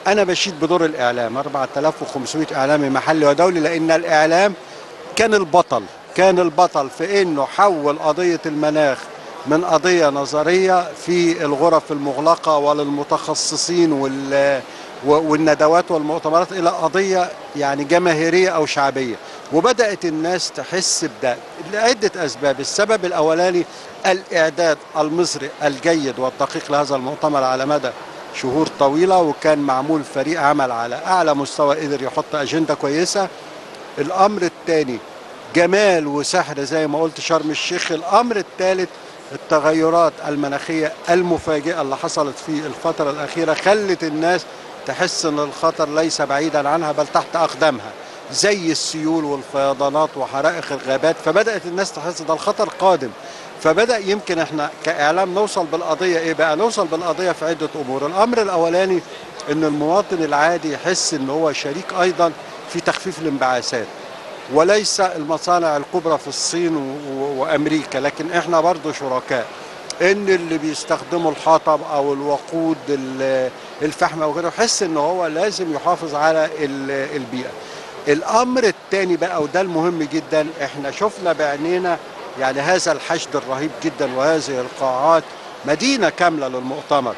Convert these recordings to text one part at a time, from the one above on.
انا بشيد بدور الاعلام 4500 اعلامي محلي ودولي لان الاعلام كان البطل كان البطل في انه حول قضيه المناخ من قضيه نظريه في الغرف المغلقه وللمتخصصين وال والندوات والمؤتمرات الى قضيه يعني جماهيريه او شعبيه وبدات الناس تحس بده لعده اسباب السبب الاولاني الاعداد المصري الجيد والدقيق لهذا المؤتمر على مدى شهور طويله وكان معمول فريق عمل على اعلى مستوى قدر يحط اجنده كويسه الامر الثاني جمال وسحر زي ما قلت شرم الشيخ الامر الثالث التغيرات المناخيه المفاجئه اللي حصلت في الفتره الاخيره خلت الناس تحس ان الخطر ليس بعيدا عنها بل تحت اقدامها زي السيول والفيضانات وحرائق الغابات فبدات الناس تحس ده الخطر قادم فبدا يمكن احنا كاعلام نوصل بالقضيه ايه بقى نوصل بالقضيه في عده امور الامر الاولاني ان المواطن العادي يحس ان هو شريك ايضا في تخفيف الانبعاثات وليس المصانع الكبرى في الصين و- وامريكا لكن احنا برضو شركاء ان اللي بيستخدموا الحطب او الوقود ال- الفحم او غيره يحس ان هو لازم يحافظ على ال- البيئه الامر الثاني بقى وده المهم جدا احنا شفنا بعينينا يعني هذا الحشد الرهيب جدا وهذه القاعات مدينه كامله للمؤتمر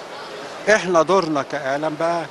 احنا دورنا كاعلام بقى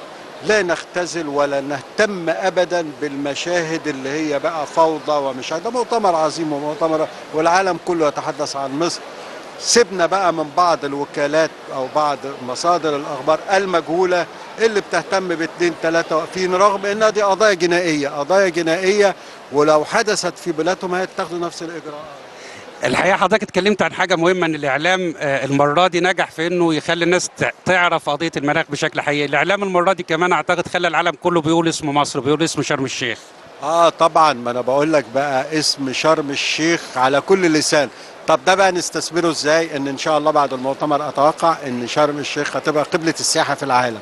لا نختزل ولا نهتم ابدا بالمشاهد اللي هي بقى فوضى ومش عارف. ده مؤتمر عظيم ومؤتمر والعالم كله يتحدث عن مصر سيبنا بقى من بعض الوكالات او بعض مصادر الاخبار المجهوله اللي بتهتم باثنين ثلاثه واقفين رغم انها دي قضايا جنائيه قضايا جنائيه ولو حدثت في بلادهم هيتخذوا نفس الاجراءات الحقيقه حضرتك اتكلمت عن حاجه مهمه ان الاعلام آه، المره دي نجح في انه يخلي الناس تع- تعرف قضيه المناخ بشكل حقيقي الاعلام المره دي كمان اعتقد خلى العالم كله بيقول اسم مصر بيقول اسم شرم الشيخ اه طبعا ما انا بقول لك بقى اسم شرم الشيخ على كل لسان طب ده بقى نستثمره ازاي ان ان شاء الله بعد المؤتمر اتوقع ان شرم الشيخ هتبقى قبلة السياحة في العالم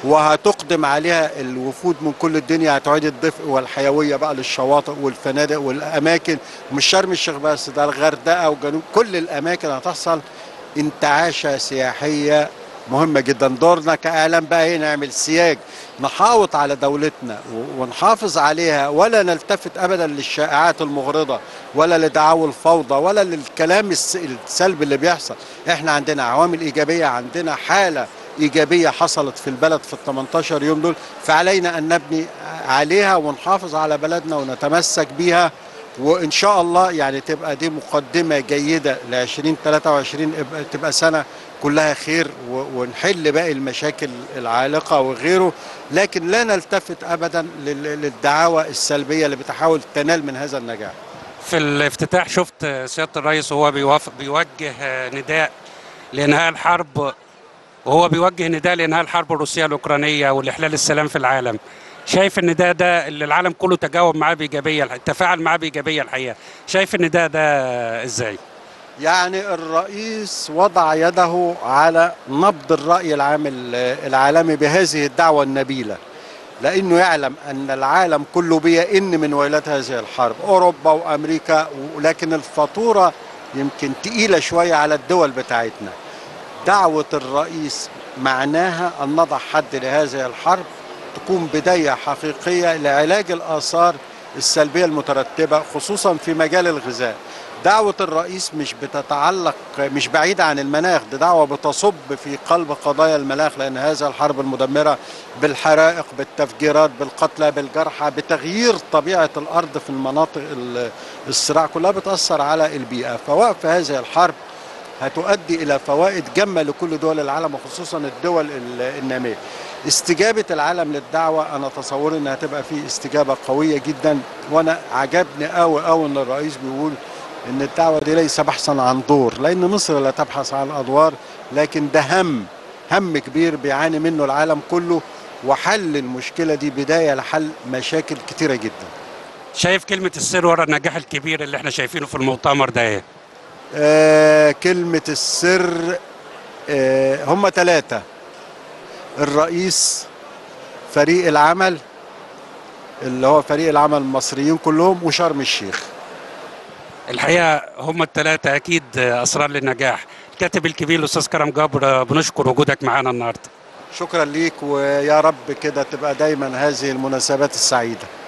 وهتقدم عليها الوفود من كل الدنيا هتعيد الدفء والحيوية بقى للشواطئ والفنادق والاماكن مش شرم الشيخ بس ده الغردقة وجنوب كل الاماكن هتحصل انتعاشة سياحية مهمة جدا دورنا كإعلام بقى هي نعمل سياج نحاوط على دولتنا و- ونحافظ عليها ولا نلتفت أبدا للشائعات المغرضة ولا لدعاوى الفوضى ولا للكلام الس- السلبي اللي بيحصل احنا عندنا عوامل إيجابية عندنا حالة إيجابية حصلت في البلد في ال 18 يوم دول فعلينا أن نبني عليها ونحافظ على بلدنا ونتمسك بيها وان شاء الله يعني تبقى دي مقدمه جيده ل 2023 يبقى- تبقى سنه كلها خير و- ونحل باقي المشاكل العالقه وغيره لكن لا نلتفت ابدا لل- للدعاوى السلبيه اللي بتحاول تنال من هذا النجاح في الافتتاح شفت آه، سياده الرئيس وهو بيوافق بيوجه آه، نداء لانهاء الحرب وهو بيوجه نداء لانهاء الحرب الروسيه الاوكرانيه والاحلال السلام في العالم شايف النداء ده اللي العالم كله تجاوب معاه بايجابيه تفاعل معاه بايجابيه الحقيقه شايف النداء ده ازاي يعني الرئيس وضع يده على نبض الرأي العام ال- العالمي بهذه الدعوة النبيلة لأنه يعلم أن العالم كله بيئن من ويلات هذه الحرب أوروبا وأمريكا ولكن الفاتورة يمكن تقيلة شوية على الدول بتاعتنا دعوة الرئيس معناها أن نضع حد لهذه الحرب تكون بداية حقيقية لعلاج الآثار السلبية المترتبة خصوصا في مجال الغذاء دعوة الرئيس مش بتتعلق مش بعيدة عن المناخ دي دعوة بتصب في قلب قضايا المناخ لأن هذا الحرب المدمرة بالحرائق بالتفجيرات بالقتلى بالجرحى بتغيير طبيعة الأرض في المناطق ال- الصراع كلها بتأثر على البيئة فوقف هذه الحرب هتؤدي إلى فوائد جمة لكل دول العالم وخصوصا الدول ال- النامية استجابة العالم للدعوة أنا تصوري أنها هتبقى في استجابة قوية جدا وأنا عجبني قوي قوي أن الرئيس بيقول أن الدعوة دي ليس بحثا عن دور لأن مصر لا تبحث عن أدوار لكن ده هم هم كبير بيعاني منه العالم كله وحل المشكلة دي بداية لحل مشاكل كتيرة جدا شايف كلمه السر ورا النجاح الكبير اللي احنا شايفينه في المؤتمر ده ايه آه كلمة السر آه هم ثلاثة الرئيس فريق العمل اللي هو فريق العمل المصريين كلهم وشرم الشيخ الحقيقه هم الثلاثه اكيد اسرار للنجاح الكاتب الكبير الاستاذ كرم جابر بنشكر وجودك معانا النهارده شكرا ليك ويا رب كده تبقى دايما هذه المناسبات السعيده